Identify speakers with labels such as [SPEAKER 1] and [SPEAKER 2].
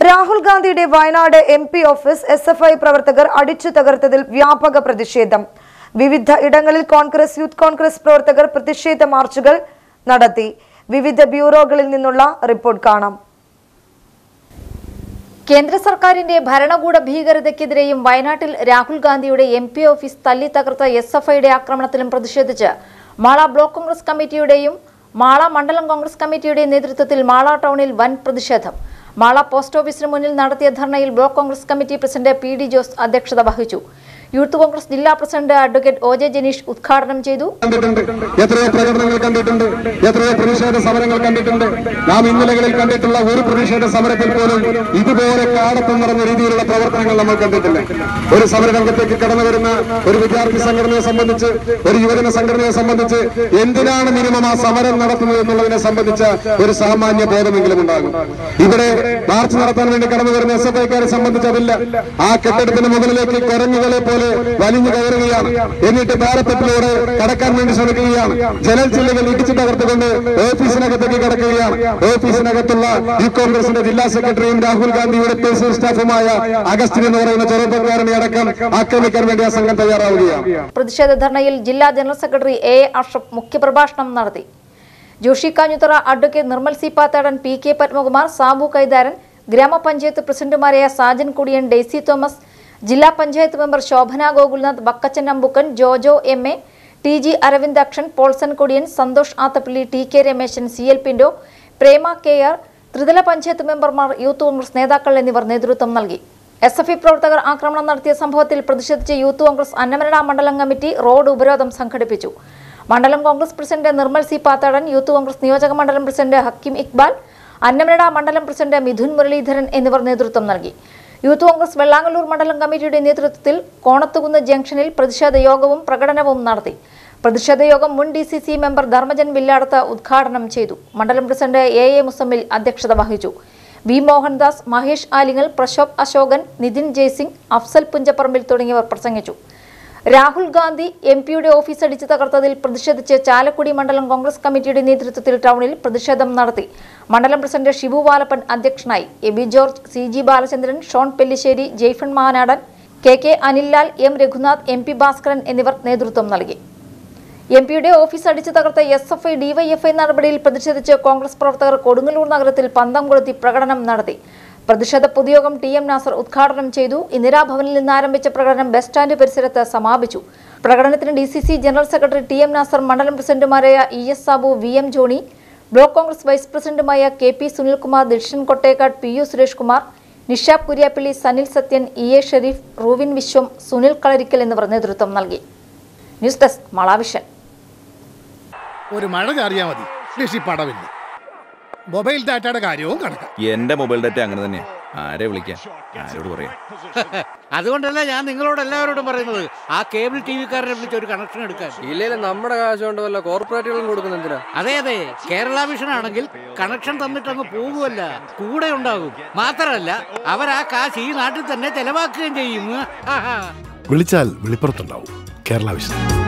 [SPEAKER 1] രാഹുൽ ഗാന്ധിയുടെ Wayanad M P office S F I പ്രവർത്തകർ അടിച്ചു തകർത്തതിൽ വ്യാപക പ്രതിഷേധം വിവിധ ഇടങ്ങളിൽ കോൺഗ്രസ് യൂത്ത് കോൺഗ്രസ് പ്രവർത്തകർ പ്രതിഷേധ മാർച്ചുകൾ നടത്തി വിവിധ ബ്യൂറോകളിൽ നിന്നുള്ള റിപ്പോർട്ട് കാണാം
[SPEAKER 2] കേന്ദ്ര സർക്കാരിന്റെ ഭരണകൂട ഭീകരതയ്ക്കെതിരെയും വയനാട്ടിൽ രാഹുൽ ഗാന്ധിയുടെ എം പി ഓഫീസ് തല്ലി തകർത്ത എസ് എഫ് ഐയുടെ ആക്രമണത്തിലും പ്രതിഷേധിച്ച് മാള ബ്ലോക്ക് കോൺഗ്രസ് കമ്മിറ്റിയുടെയും മാള മണ്ഡലം കോൺഗ്രസ് കമ്മിറ്റിയുടെയും നേതൃത്വത്തിൽ മാള ടൗണിൽ വൻ പ്രതിഷേധം മാള പോസ്റ്റ് ഓഫീസിന് മുന്നിൽ നടത്തിയ ധർണയിൽ block Congress committee president P D Jose അധ്യക്ഷത വഹിച്ചു യൂത്ത് കോൺഗ്രസ് ജില്ലാ president advocate O J Janeesh ഉദ്ഘാടനം ചെയ്തു
[SPEAKER 3] കണ്ടിട്ടുണ്ട് എത്രയോ പ്രകടനങ്ങൾ കണ്ടിട്ടുണ്ട് എത്രയോ പ്രതിഷേധ സമരങ്ങൾ കണ്ടിട്ടുണ്ട് നാം ഇന്നലകളിൽ കണ്ടിട്ടുള്ള ഒരു പ്രതിഷേധ സമരത്തിൽ പോലും ഇതുപോലെ കാടത്തം നിറഞ്ഞ രീതിയിലുള്ള പ്രവർത്തനങ്ങൾ നമ്മൾ കണ്ടിട്ടില്ല ഒരു സമരരംഗത്തേക്ക് കടന്നു വരുന്ന ഒരു വിദ്യാർത്ഥി സംഘടനയെ സംബന്ധിച്ച് ഒരു യുവജന സംഘടനയെ സംബന്ധിച്ച് എന്തിനാണ് മിനിമം ആ സമരം നടത്തുന്നത് എന്നുള്ളതിനെ സംബന്ധിച്ച ഒരു സാമാന്യ ബോധമെങ്കിലും ഉണ്ടാകും ഇവിടെ മാർച്ച് നടത്താൻ വേണ്ടി കടന്നു വരുന്ന എസ് എഫ് ഐക്കാരെ സംബന്ധിച്ച് അതില്ല ആ കെട്ടിടത്തിന് മുകളിലേക്ക് കുരങ്ങുകളെ പോലെ വലിഞ്ഞു കയറുകയാണ് എന്നിട്ട് പാരപ്പറ്റിലൂടെ കടക്കാൻ വേണ്ടി ശ്രമിക്കുകയാണ് ജനൽ ചില്ലുകൾ ഇടിച്ചു തകർത്തുകൊണ്ട് ഓഫീസിനകത്തേക്ക് കടക്കുകയാണ് ഓഫീസിനകത്തുള്ള യു കോൺഗ്രസിന്റെ ജില്ലാ സെക്രട്ടറിയും രാഹുൽ ഗാന്ധിയുടെ പേഴ്സണൽ സ്റ്റാഫുമായ അഗസ്റ്റിൻ എന്ന് പറയുന്ന ചെറുപ്പക്കാരനെ അടക്കം ആക്രമിക്കാൻ വേണ്ടി ആ സംഘം തയ്യാറാവുകയാണ്
[SPEAKER 2] പ്രതിഷേധ ധർണയിൽ ജില്ലാ general secretary A A Ashraf മുഖ്യപ്രഭാഷണം നടത്തി Joshi Kanjuthara advocate Nirmal C Pathadan P K Padmakumar Sabu Kaitharan ഗ്രാമപഞ്ചായത്ത് പ്രസിഡന്റുമാരായ സാജൻ കുടിയൻ ഡെയ്സി തോമസ് ജില്ലാ panchayat member Shobhana Gokulnath Bakkachan Ambukkan Jojo M A T G Aravindakshan Paulson Kodiyan Santhosh Athappally T K Rameshan C L Pinto Prema K R ത്രിതല പഞ്ചായത്ത് മെമ്പർമാർ യൂത്ത് കോൺഗ്രസ് നേതാക്കൾ എന്നിവർ നേതൃത്വം നൽകി എസ് എഫ് ഐ പ്രവർത്തകർ ആക്രമണം നടത്തിയ സംഭവത്തിൽ പ്രതിഷേധിച്ച് യൂത്ത് കോൺഗ്രസ് അന്നമനട മണ്ഡലം കമ്മിറ്റി റോഡ് ഉപരോധം സംഘടിപ്പിച്ചു മണ്ഡലം Congress president Nirmal C Pathadan youth Congress നിയോജക മണ്ഡലം പ്രസിഡന്റ് ഹക്കിം ഇക്ബാൽ അന്നമനട മണ്ഡലം പ്രസിഡന്റ് മിഥുൻ മുരളീധരൻ എന്നിവർ നേതൃത്വം നൽകി യൂത്ത് കോൺഗ്രസ് വെള്ളാങ്ങല്ലൂർ മണ്ഡലം കമ്മിറ്റിയുടെ നേതൃത്വത്തിൽ കോണത്തുകുന്ന് ജംഗ്ഷനിൽ പ്രതിഷേധ യോഗവും പ്രകടനവും നടത്തി പ്രതിഷേധ യോഗം മുൻ D C C member Dharmajan Villadath ഉദ്ഘാടനം ചെയ്തു മണ്ഡലം പ്രസിഡന്റ് എ എ മുസമ്മിൽ അധ്യക്ഷത വഹിച്ചു വി മോഹൻദാസ് മഹേഷ് ആലിങ്ങൽ പ്രശോഭ് അശോകൻ നിതിൻ ജയ്സിംഗ് അഫ്സൽ പുഞ്ചപ്പറമ്പിൽ തുടങ്ങിയവർ പ്രസംഗിച്ചു രാഹുൽ ഗാന്ധി എം പിയുടെ ഓഫീസ് അടിച്ചു തകർത്തതിൽ പ്രതിഷേധിച്ച് ചാലക്കുടി മണ്ഡലം കോൺഗ്രസ് കമ്മിറ്റിയുടെ നേതൃത്വത്തിൽ ടൗണിൽ പ്രതിഷേധം നടത്തി മണ്ഡലം പ്രസിഡന്റ് ഷിബു വാലപ്പൻ അധ്യക്ഷനായി Aby George C G Balachandran Shone Pellissery Jaifon Manadan K K Anillal M Raghunath M P Bhaskaran എന്നിവർ നേതൃത്വം നൽകി എം പിയുടെ ഓഫീസ് അടിച്ചു തകർത്ത എസ് എഫ് ഐ ഡിവൈഎഫ്ഐ നടപടിയിൽ പ്രതിഷേധിച്ച് കോൺഗ്രസ് പ്രവർത്തകർ കൊടുങ്ങല്ലൂർ നഗരത്തിൽ പന്തം കൊളുത്തി പ്രകടനം നടത്തി പ്രതിഷേധ പൊതുയോഗം ടി എം നാസർ ഉദ്ഘാടനം ചെയ്തു ഇന്ദിരാഭവനിൽ നിന്ന് ആരംഭിച്ച പ്രകടനം ബസ് സ്റ്റാൻഡ് പരിസരത്ത് സമാപിച്ചു പ്രകടനത്തിന് D C C general secretary T M Nasar മണ്ഡലം പ്രസിഡന്റുമാരായ E S Sabu V M Johny block Congress vice പ്രസിഡന്റുമായ K P Sunilkumar Dakshin Kottekkad P U Suresh Kumar Nishab Kuriappally Sanil Sathyan E A Shereef Ruvin Vishwam Sunil Kalarikkal എന്നിവർ നേതൃത്വം നൽകി ന്യൂസ് ഡെസ്ക് മളാവിഷൻ
[SPEAKER 4] ഒരു മഴ ചാറിയാ മതി കൃഷി പടവില്ല മൊബൈൽ ഡാറ്റയുടെ കാര്യവും കണക്കാം
[SPEAKER 5] എന്റെ മൊബൈൽ ഡാറ്റ അങ്ങനെ തന്നെയാ ആരെ വിളിക്കാൻ ആരോട് പറയാം
[SPEAKER 6] അതുകൊണ്ടല്ല ഞാൻ നിങ്ങളോട് എല്ലാവരോടും പറയുന്നത് ആ കേബിൾ ടി വിക്കാരനെ വിളിച്ച് ഒരു കണക്ഷൻ എടുക്കാൻ
[SPEAKER 7] ഇല്ലെങ്കിൽ നമ്മുടെ കാശ് കൊണ്ട് വല്ല കോർപ്പറേറ്റുകളും കൊടുക്കുന്ന എന്തിനാ
[SPEAKER 6] അതെ അതെ കേരള വിഷൻ ആണെങ്കിൽ കണക്ഷൻ തന്നിട്ടങ്ങ് പോകുമല്ല കൂടെ ഉണ്ടാകും മാത്രമല്ല അവർ ആ കാശ് ഈ നാട്ടിൽ തന്നെ ചെലവാക്കുകയും ചെയ്യും
[SPEAKER 4] വിളിച്ചാൽ വെളിപ്പുറത്തുണ്ടാവും കേരള വിഷൻ